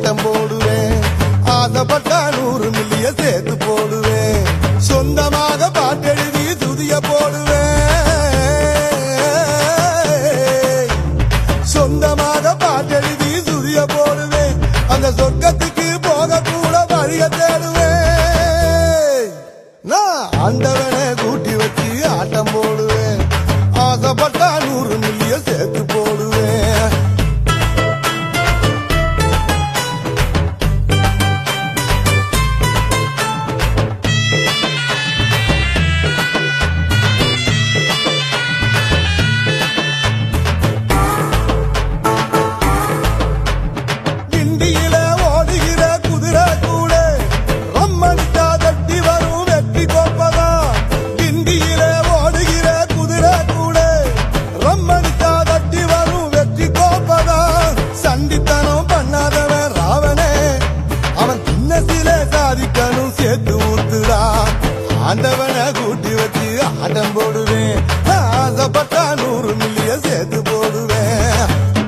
ஆட்டம் போடுவேன் ஆசைப்பட்டா நூறு மில்லிய சேர்த்து போடுவேன் சொந்தமாக பாட்டெழுதி துதிய போடுவேன் சொந்தமாக பாட்டெழுதி துதிய போடுவேன் அந்த சொர்க்கத்துக்கு போக கூட வழிய தேடுவேன் நான் ஆண்டவனை கூட்டி வச்சு ஆட்டம் போடுவேன் ஆசைப்பட்டா நூறு மில்லிய சேர்த்து போடுவேன் கிண்டியில ஓடுகிற குதிரை கூட ரம்மடிச்சா தட்டி வரும் வெற்றி கோப்பதா கிண்டியில ஓடுகிற குதிரை கூட ரம்மடிச்சா தட்டி வரும் வெற்றி கோப்பதா சண்டித்தனம் பண்ணாதவன் ராவனே அவன் சின்ன சில சாதிக்கணும் சேர்த்து ஊத்துடா ஆண்டவனை கூட்டி வச்சு ஆட்டம் போடுவேன் ஆசைப்பட்டா நூறு மில்லிய சேர்த்து போடுவேன்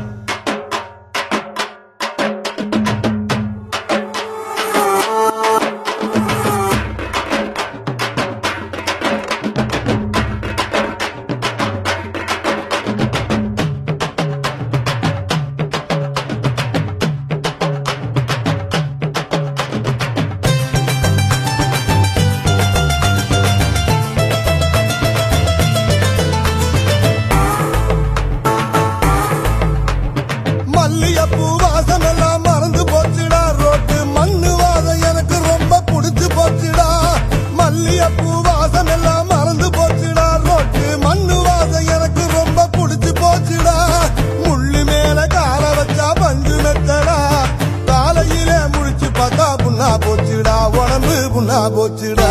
மல்லியப்பூ வாசம் எல்லாம் மறந்து போச்சுடா ரோட்டு மண்ணு வாசம் எனக்கு ரொம்ப புடிச்சு போச்சுடா மல்லியப்பூ வாசம் எல்லாம் மறந்து போச்சுடா ரோட்டு மண்ணு வாசம் எனக்கு ரொம்ப புடிச்சு போச்சுடா முள்ளு மேல கால வச்சா பஞ்சு மெத்தடா காலையில முடிச்சு பார்த்தா புண்ணா போச்சுடா உடம்பு புண்ணா போச்சுடா